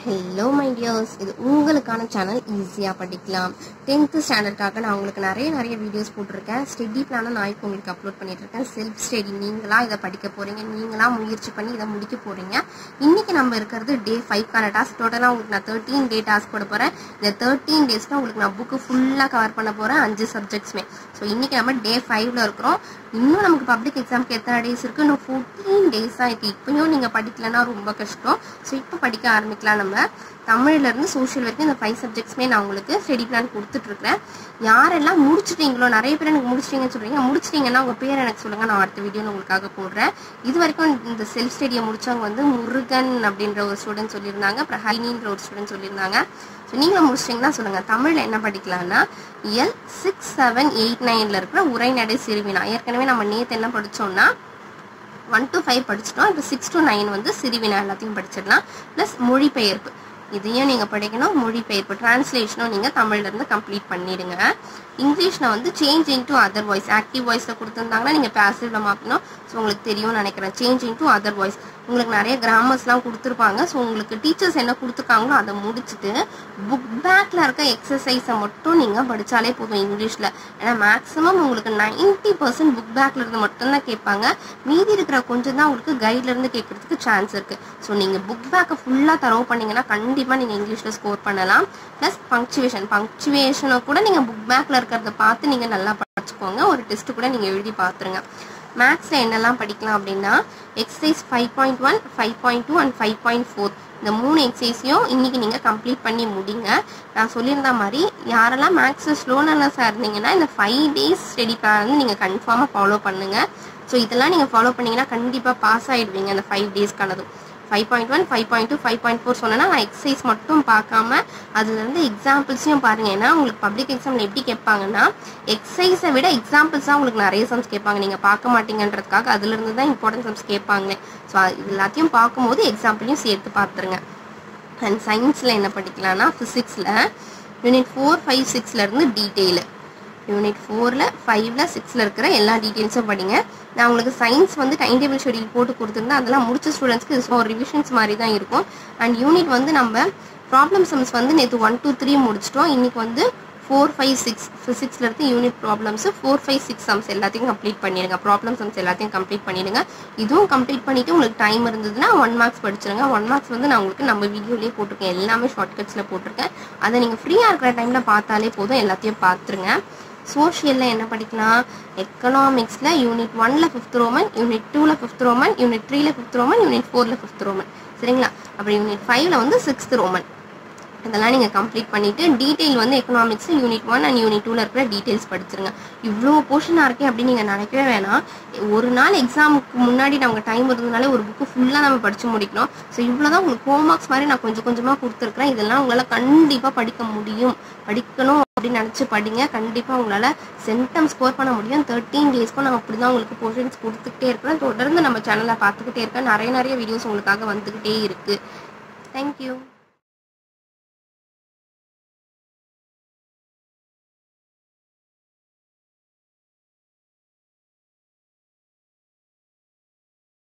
hello my tears இது உங்களுக்கான channel ஈஸியாக படிக்கலாம் டென்த்து ஸ்டாண்டர்டுக்காக நான் உங்களுக்கு நிறைய நிறைய வீடியோஸ் போட்டிருக்கேன் ஸ்டடி பிளானை நான் இப்போ உங்களுக்கு அப்லோட் பண்ணிட்டு இருக்கேன் செல்ஃப் ஸ்டடி நீங்களா இதை படிக்க போகிறீங்க நீங்களா முயற்சி பண்ணி இதை முடிக்க போகிறீங்க இன்றைக்கி நம்ம இருக்கிறது டே ஃபைவ்க்கான டாஸ்க் டோட்டலாக உங்களுக்கு நான் தேர்ட்டீன் டே டாஸ்க் போட போகிறேன் இந்த தேர்ட்டீன் டேஸ்க்கு உங்களுக்கு நான் புக்கு ஃபுல்லாக கவர் பண்ண போகிறேன் அஞ்சு சப்ஜெக்ட்ஸுமே ஸோ இன்றைக்கி நம்ம டே ஃபைவ்ல இருக்கிறோம் இன்னும் நமக்கு பப்ளிக் எக்ஸாம்க்கு எத்தனை டேஸ் இருக்குது இன்னும் ஃபோர்டீன் டேஸாக இருக்குது இப்பயும் நீங்கள் படிக்கலைன்னா ரொம்ப கஷ்டம் ஸோ இப்போ படிக்க ஆரம்பிக்கலாம் நம்ம தமிழ்லேருந்து சோஷியல் வரைக்கும் இந்த ஃபைவ் சப்ஜெக்ட்ஸ்மே நான் உங்களுக்கு ஸ்டடி பிளான் கொடுத்துட்ருக்கேன் யாரெல்லாம் முடிச்சிட்டீங்களோ நிறைய பேர் எனக்கு முடிச்சிட்டீங்கன்னு சொல்கிறீங்க முடிச்சிட்டீங்கன்னா உங்கள் பேர் எனக்கு சொல்லுங்கள் நான் அடுத்த வீடியோ உங்களுக்காக போடுறேன் இது வரைக்கும் இந்த செல்ஃப் ஸ்டடியை முடிச்சவங்க வந்து முருகன் அப்படின்ற ஒரு ஸ்டூடெண்ட் சொல்லியிருந்தாங்க அப்புறம் ஹரினின்ற ஒரு ஸ்டூடெண்ட் சொல்லியிருந்தாங்க ஸோ நீங்களும் முடிச்சிட்டிங்கன்னா சொல்லுங்கள் தமிழில் என்ன படிக்கலாம்னா எல் சிக்ஸ் செவன் எயிட் நைனில் இருக்கிற உரைநடை சிறுவினா ஏற்கனவே நம்ம நேற்று என்ன படித்தோம்னா ஒன் டு ஃபைவ் படிச்சிட்டோம் இப்போ சிக்ஸ் டு நைன் வந்து சிறுவினா எல்லாத்தையும் படிச்சிடலாம் ப்ளஸ் மொழிபெயர்ப்பு இதையும் நீங்கள் படிக்கணும் மொழிபெயர்ப்பு டிரான்ஸ்லேஷனும் நீங்கள் தமிழ்லேருந்து கம்ப்ளீட் பண்ணிடுங்க இங்கிலீஷில் வந்து change into other voice active வாய்ஸில் கொடுத்துருந்தாங்கன்னா நீங்கள் பேசிவில் மாற்றணும் ஸோ உங்களுக்கு தெரியும்னு நினைக்கிறேன் சேஞ்ச் இன்டூ அதர் வாய்ஸ் உங்களுக்கு நிறைய கிராமர்ஸ்லாம் கொடுத்துருப்பாங்க ஸோ உங்களுக்கு டீச்சர்ஸ் என்ன கொடுத்துருக்காங்களோ அதை முடிச்சுட்டு புக் பேக்கில் இருக்க எக்ஸசைஸை மட்டும் நீங்கள் படித்தாலே போதும் இங்கிலீஷில் ஏன்னா மேக்ஸிமம் உங்களுக்கு நைன்ட்டி பர்சன்ட் புக் பேக்கில் இருந்து மட்டும்தான் கேட்பாங்க மீதி இருக்கிற கொஞ்சம் தான் உங்களுக்கு கைட்லேருந்து கேட்குறதுக்கு சான்ஸ் இருக்குது ஸோ நீங்கள் புக் பேக்கை ஃபுல்லாக தரவு பண்ணிங்கன்னா கண்டிப்பாக நீங்கள் இங்கிலீஷில் ஸ்கோர் பண்ணலாம் ப்ளஸ் பங்க்சுவேஷன் பங்க்சுவேஷனை கூட நீங்கள் புக் பேக்கில் இருக்கிறத பார்த்து நீங்கள் நல்லா படிச்சுக்கோங்க ஒரு டெஸ்ட்டு கூட நீங்கள் எழுதி பார்த்துருங்க மேக்ஸில் என்னெல்லாம் படிக்கலாம் அப்படின்னா exercise five point one five point two and five point four இந்த மூணு எக்ஸசைஸையும் இன்றைக்கி நீங்கள் கம்ப்ளீட் பண்ணி முடிங்க நான் சொல்லியிருந்த மாதிரி யாரெல்லாம் மேக்ஸில் ஸ்லோனர்னஸாக இருந்தீங்கன்னா இந்த ஃபைவ் டேஸ் ஸ்டடி பிளான் வந்து நீங்கள் கன்ஃபார்மாக ஃபாலோ பண்ணுங்கள் ஸோ இதெல்லாம் நீங்கள் ஃபாலோ பண்ணிங்கன்னா கண்டிப்பாக பாஸ் ஆகிடுவீங்க அந்த ஃபைவ் டேஸ்க்கானதும் five point one five point two five point four சொன்னேன்னா நான் எக்ஸசைஸ் மட்டும் பார்க்காம அதுலேருந்து எக்ஸாம்பிள்ஸையும் பாருங்கள் ஏன்னா உங்களுக்கு பப்ளிக் எக்ஸாமில் எப்படி கேட்பாங்கன்னா எக்ஸசைஸை விட எக்ஸாம்பிள்ஸாக உங்களுக்கு நிறைய சம்ஸ் கேட்பாங்க நீங்கள் பார்க்க மாட்டீங்கன்றதுக்காக அதுலேருந்து தான் இம்பார்ட்டன்ட் சம்ஸ் கேட்பாங்க ஸோ இது எல்லாத்தையும் பார்க்கும்போது எக்ஸாம்பிளையும் சேர்த்து பார்த்துருங்க அண்ட் சயின்ஸில் என்ன படிக்கலாம்னா ஃபிசிக்ஸில் யூனிட் ஃபோர் ஃபைவ் சிக்ஸ்லேருந்து டீட்டெயிலு யூனிட் ஃபோரில் ஃபைவ்ல சிக்ஸில் இருக்கிற எல்லா டீட்டெயில்ஸும் படிங்க நான் உங்களுக்கு சயின்ஸ் வந்து டைம் டேபிள் ஷெடியூல் போட்டு கொடுத்துருந்தேன் அதெல்லாம் முடிச்ச ஸ்டூடெண்ட்ஸ்க்கு இது ஒரு ரிவிஷன்ஸ் மாதிரி தான் இருக்கும் அண்ட் யூனிட் வந்து நம்ம ப்ராப்ளம் சம்ஸ் வந்து நேற்று ஒன் டூ த்ரீ முடிச்சிட்டோம் இன்றைக்கி வந்து ஃபோர் ஃபைவ் சிக்ஸ் ஃபிசிக்ஸில் இருந்து unit problems four five six sums எல்லாத்தையும் கம்ப்ளீட் பண்ணிடுங்க ப்ராப்ளம் சம்ஸ் எல்லாத்தையும் கம்ப்ளீட் பண்ணிடுங்க இதுவும் கம்ப்ளீட் பண்ணிவிட்டு உங்களுக்கு டைம் இருந்ததுன்னா ஒன் மார்க்ஸ் படிச்சிருங்க ஒன் மார்க்ஸ் வந்து நான் உங்களுக்கு நம்ம வீடியோலேயே போட்டிருக்கேன் எல்லாமே ஷார்ட்கட்ஸில் போட்டிருக்கேன் அதை நீங்கள் ஃப்ரீயாக இருக்கிற டைமில் பார்த்தாலே போதும் எல்லாத்தையும் பார்த்துருங்க சோஷியலில் என்ன படிக்கலாம் எக்கனாமிக்ஸில் யூனிட் ஒனில் ஃபிஃப்த் ரோமன் யூனிட் டூவில் ஃபிஃப்த் ரோமன் யூனிட் த்ரீல ஃபிஃப்த் ரோமன் யூனிட் ஃபோரில் ஃபிஃப்த் ரோமன் சரிங்களா அப்புறம் யூனிட் ஃபைவ்ல வந்து சிக்ஸ்த் ரோமன் இதெல்லாம் நீங்கள் கம்ப்ளீட் பண்ணிவிட்டு டீட்டெயில் வந்து economics unit one and unit டூவில் இருக்கிற டீட்டெயில்ஸ் படிச்சிருங்க இவ்வளோ போர்ஷனாக இருக்கே அப்படின்னு நீங்கள் நினைக்கவே வேணாம் ஒரு நாள் எக்ஸாமுக்கு முன்னாடி நமக்கு டைம் இருந்ததுனாலே ஒரு புக்கு ஃபுல்லாக நம்ம படித்து முடிக்கணும் ஸோ இவ்வளோ தான் உங்களுக்கு ஹோம் ஒர்க்ஸ் மாதிரி நான் கொஞ்சம் கொஞ்சமாக கொடுத்துருக்குறேன் இதெல்லாம் உங்களால் கண்டிப்பாக படிக்க முடியும் படிக்கணும் அப்படின்னு நினச்சி படிங்க கண்டிப்பாக உங்களால் சென்டம் ஸ்கோர் பண்ண முடியும் தேர்ட்டீன் டேஸ்க்கும் நான் அப்படி தான் உங்களுக்கு போர்ஷன்ஸ் கொடுத்துக்கிட்டே இருக்கிறேன் தொடர்ந்து நம்ம சேனலை பார்த்துக்கிட்டே இருக்கேன் நிறைய நிறைய வீடியோஸ் உங்களுக்காக வந்துக்கிட்டே இருக்குது தேங்க்யூ